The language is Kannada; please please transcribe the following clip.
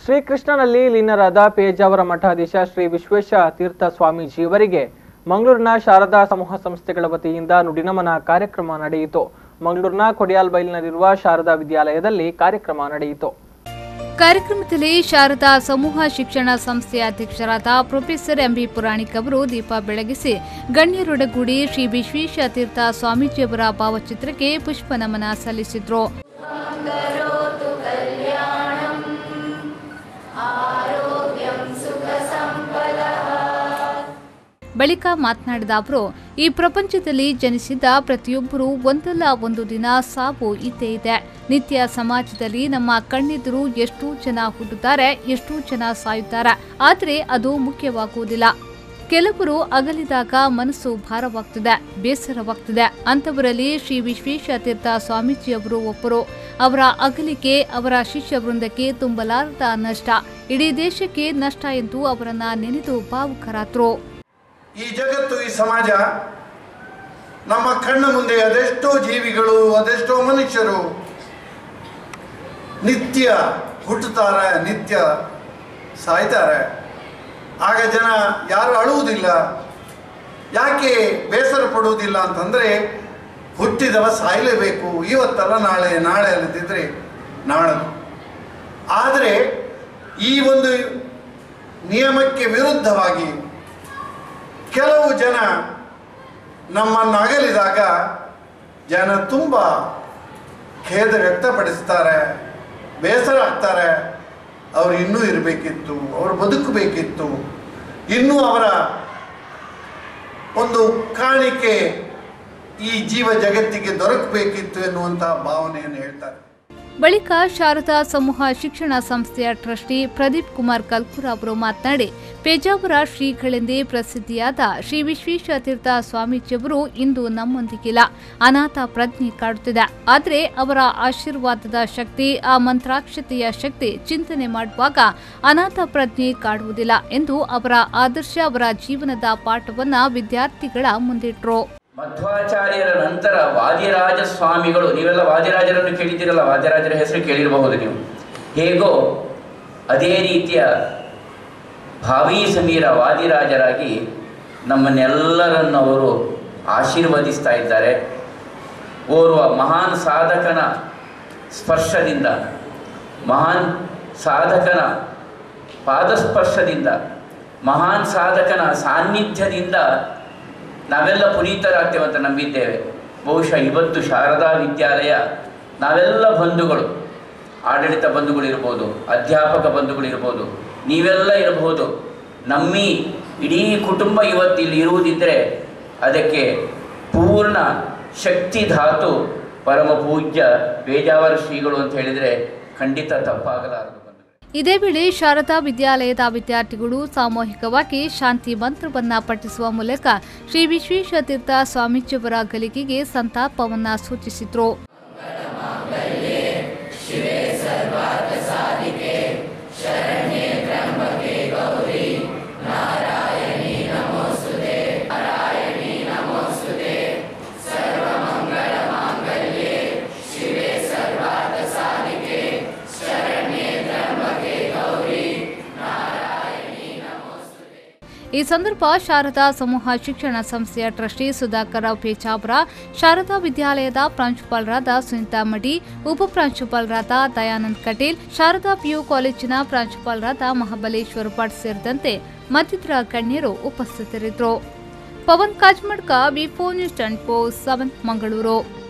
ಶ್ರೀಕೃಷ್ಣನಲ್ಲಿ ಲೀನರಾದ ಪೇಜಾವರ ಮಠಾಧೀಶ ಶ್ರೀ ವಿಶ್ವೇಶ ತೀರ್ಥ ಸ್ವಾಮೀಜಿಯವರಿಗೆ ಮಂಗಳೂರಿನ ಶಾರದಾ ಸಮೂಹ ಸಂಸ್ಥೆಗಳ ವತಿಯಿಂದ ನುಡಿನಮನ ಕಾರ್ಯಕ್ರಮ ನಡೆಯಿತು ಮಂಗಳೂರಿನ ಕೊಡಿಯಾಲ್ಬೈಲ್ನಲ್ಲಿರುವ ಶಾರದಾ ವಿದ್ಯಾಲಯದಲ್ಲಿ ಕಾರ್ಯಕ್ರಮ ನಡೆಯಿತು ಕಾರ್ಯಕ್ರಮದಲ್ಲಿ ಶಾರದಾ ಸಮೂಹ ಶಿಕ್ಷಣ ಸಂಸ್ಥೆಯ ಅಧ್ಯಕ್ಷರಾದ ಪ್ರೊಫೆಸರ್ ಎಂಬಿ ಪುರಾಣಿಕ್ ಅವರು ದೀಪ ಬೆಳಗಿಸಿ ಗಣ್ಯರೊಡಗೂಡಿ ಶ್ರೀ ವಿಶ್ವೇಶ ತೀರ್ಥ ಸ್ವಾಮೀಜಿಯವರ ಭಾವಚಿತ್ರಕ್ಕೆ ಪುಷ್ಪ ನಮನ ಸಲ್ಲಿಸಿದ್ರು ಬಳಿಕ ಮಾತನಾಡಿದ ಅವರು ಈ ಪ್ರಪಂಚದಲ್ಲಿ ಜನಿಸಿದ ಪ್ರತಿಯೊಬ್ಬರೂ ಒಂದಲ್ಲ ಒಂದು ದಿನ ಸಾವು ಇದ್ದೇ ಇದೆ ನಿತ್ಯ ಸಮಾಜದಲ್ಲಿ ನಮ್ಮ ಕಣ್ಣೆದುರು ಎಷ್ಟೋ ಜನ ಹುಟ್ಟುತ್ತಾರೆ ಎಷ್ಟೋ ಜನ ಸಾಯುತ್ತಾರೆ ಆದರೆ ಅದು ಮುಖ್ಯವಾಗುವುದಿಲ್ಲ ಕೆಲವರು ಅಗಲಿದಾಗ ಮನಸ್ಸು ಭಾರವಾಗ್ತಿದೆ ಬೇಸರವಾಗ್ತಿದೆ ಅಂತವರಲ್ಲಿ ಶ್ರೀ ವಿಶ್ವೇಶ ತೀರ್ಥ ಸ್ವಾಮೀಜಿಯವರು ಒಬ್ಬರು ಅವರ ಅಗಲಿಕೆ ಅವರ ಶಿಷ್ಯ ವೃಂದಕ್ಕೆ ತುಂಬಲಾರದ ನಷ್ಟ ಇಡೀ ದೇಶಕ್ಕೆ ನಷ್ಟ ಎಂದು ಅವರನ್ನ ನೆನೆದು ಭಾವುಕರಾದ್ರು ಈ ಜಗತ್ತು ಈ ಸಮಾಜ ನಮ್ಮ ಕಣ್ಣ ಮುಂದೆ ಅದೆಷ್ಟೋ ಜೀವಿಗಳು ಅದೆಷ್ಟೋ ಮನುಷ್ಯರು ನಿತ್ಯ ಹುಟ್ಟುತ್ತಾರೆ ನಿತ್ಯ ಸಾಯ್ತಾರೆ ಆಗ ಜನ ಯಾರು ಅಳುವುದಿಲ್ಲ ಯಾಕೆ ಬೇಸರ ಪಡುವುದಿಲ್ಲ ಅಂತಂದರೆ ಹುಟ್ಟಿದವ ಸಾಯಲೇಬೇಕು ಇವತ್ತಲ್ಲ ನಾಳೆ ನಾಳೆ ಅಲ್ಲದಿದ್ದರೆ ನಾಳದು ಆದರೆ ಈ ಒಂದು ನಿಯಮಕ್ಕೆ ವಿರುದ್ಧವಾಗಿ ಕೆಲವು ಜನ ನಮ್ಮನ್ನು ಅಗಲಿದಾಗ ಜನ ತುಂಬ ಖೇದ ವ್ಯಕ್ತಪಡಿಸ್ತಾರೆ ಬೇಸರ ಆಗ್ತಾರೆ ಅವರು ಇನ್ನೂ ಇರಬೇಕಿತ್ತು ಅವರು ಬದುಕಬೇಕಿತ್ತು ಇನ್ನೂ ಅವರ ಒಂದು ಕಾಣಿಕೆ ಈ ಜೀವ ಜಗತ್ತಿಗೆ ದೊರಕಬೇಕಿತ್ತು ಎನ್ನುವಂತಹ ಭಾವನೆಯನ್ನು ಹೇಳ್ತಾರೆ ಬಳಿಕ ಶಾರದಾ ಸಮೂಹ ಶಿಕ್ಷಣ ಸಂಸ್ಥೆಯ ಟ್ರಸ್ಟಿ ಪ್ರದೀಪ್ ಕುಮಾರ್ ಕಲ್ಕುರ ಅವರು ಮಾತನಾಡಿ ಪೇಜಾವರ ಶ್ರೀಗಳೆಂದೇ ಪ್ರಸಿದ್ಧಿಯಾದ ಶ್ರೀ ವಿಶ್ವೇಶ ತೀರ್ಥ ಸ್ವಾಮೀಜಿಯವರು ಇಂದು ನಮ್ಮೊಂದಿಗಿಲ್ಲ ಅನಾಥ ಪ್ರಜ್ಞೆ ಕಾಡುತ್ತಿದೆ ಆದರೆ ಅವರ ಆಶೀರ್ವಾದದ ಶಕ್ತಿ ಆ ಮಂತ್ರಾಕ್ಷತೆಯ ಶಕ್ತಿ ಚಿಂತನೆ ಮಾಡುವಾಗ ಅನಾಥ ಪ್ರಜ್ಞೆ ಕಾಡುವುದಿಲ್ಲ ಎಂದು ಅವರ ಆದರ್ಶ ಅವರ ಜೀವನದ ಪಾಠವನ್ನ ವಿದ್ಯಾರ್ಥಿಗಳ ಮುಂದಿಟ್ರು ಮಧ್ವಾಚಾರ್ಯರ ನಂತರ ವಾದಿರಾಜ ಸ್ವಾಮಿಗಳು ನೀವೆಲ್ಲ ವಾದಿರಾಜರನ್ನು ಕೇಳಿದ್ದೀರಲ್ಲ ವಾದಿರಾಜರ ಹೆಸರು ಕೇಳಿರಬಹುದು ನೀವು ಹೇಗೋ ಅದೇ ರೀತಿಯ ಭಾವಿ ಸಮೀರ ವಾದಿರಾಜರಾಗಿ ನಮ್ಮನ್ನೆಲ್ಲರನ್ನು ಅವರು ಆಶೀರ್ವದಿಸ್ತಾ ಇದ್ದಾರೆ ಓರ್ವ ಮಹಾನ್ ಸಾಧಕನ ಸ್ಪರ್ಶದಿಂದ ಮಹಾನ್ ಸಾಧಕನ ಪಾದಸ್ಪರ್ಶದಿಂದ ಮಹಾನ್ ಸಾಧಕನ ಸಾನ್ನಿಧ್ಯದಿಂದ ನಾವೆಲ್ಲ ಪುನೀತರಾಗ್ತೇವೆ ಅಂತ ನಂಬಿದ್ದೇವೆ ಬಹುಶಃ ಇವತ್ತು ಶಾರದಾ ವಿದ್ಯಾಲಯ ನಾವೆಲ್ಲ ಬಂಧುಗಳು ಆಡಳಿತ ಬಂಧುಗಳಿರ್ಬೋದು ಅಧ್ಯಾಪಕ ಬಂಧುಗಳಿರ್ಬೋದು ನೀವೆಲ್ಲ ಇರಬಹುದು ನಮ್ಮಿ ಇಡೀ ಕುಟುಂಬ ಇವತ್ತು ಇಲ್ಲಿ ಇರುವುದಿದ್ದರೆ ಅದಕ್ಕೆ ಪೂರ್ಣ ಶಕ್ತಿ ಧಾತು ಪರಮ ಪೂಜ್ಯ ಬೇಜಾವರ ಶ್ರೀಗಳು ಅಂತ ಹೇಳಿದರೆ ಖಂಡಿತ ತಪ್ಪಾಗಲಾರದು ಬಂಧುಗಳೇ. ಇದೇ ವೇಳೆ ಶಾರದಾ ವಿದ್ಯಾಲಯದ ವಿದ್ಯಾರ್ಥಿಗಳು ಸಾಮೂಹಿಕವಾಗಿ ಶಾಂತಿ ಮಂತ್ರವನ್ನ ಪಠಿಸುವ ಮೂಲಕ ಶ್ರೀ ವಿಶ್ವೇಶ ತೀರ್ಥ ಸ್ವಾಮೀಜಿಯವರ ಗಲಿಗೆಗೆ ಸಂತಾಪವನ್ನ ಸೂಚಿಸಿದ್ರು ಈ ಸಂದರ್ಭ ಶಾರದಾ ಸಮೂಹ ಶಿಕ್ಷಣ ಸಂಸ್ಥೆಯ ಟ್ರಸ್ಟಿ ಸುಧಾಕರ ಪೇಚಾಪುರ ಶಾರದಾ ವಿದ್ಯಾಲಯದ ಪ್ರಾಂಶುಪಾಲರಾದ ಸುನೀತಾ ಮಡಿ ಉಪಪ್ರಾಂಶುಪಾಲರಾದ ದಯಾನಂದ್ ಕಟೀಲ್ ಶಾರದಾ ಪಿಯು ಕಾಲೇಜಿನ ಪ್ರಾಂಶುಪಾಲರಾದ ಮಹಾಬಲೇಶ್ವರ ಭಟ್ ಸೇರಿದಂತೆ ಮತ್ತಿತರ ಗಣ್ಯರು ಉಪಸ್ಥಿತರಿದ್ದರು Pavan Kajmadka V four news twenty four seven Mangaluru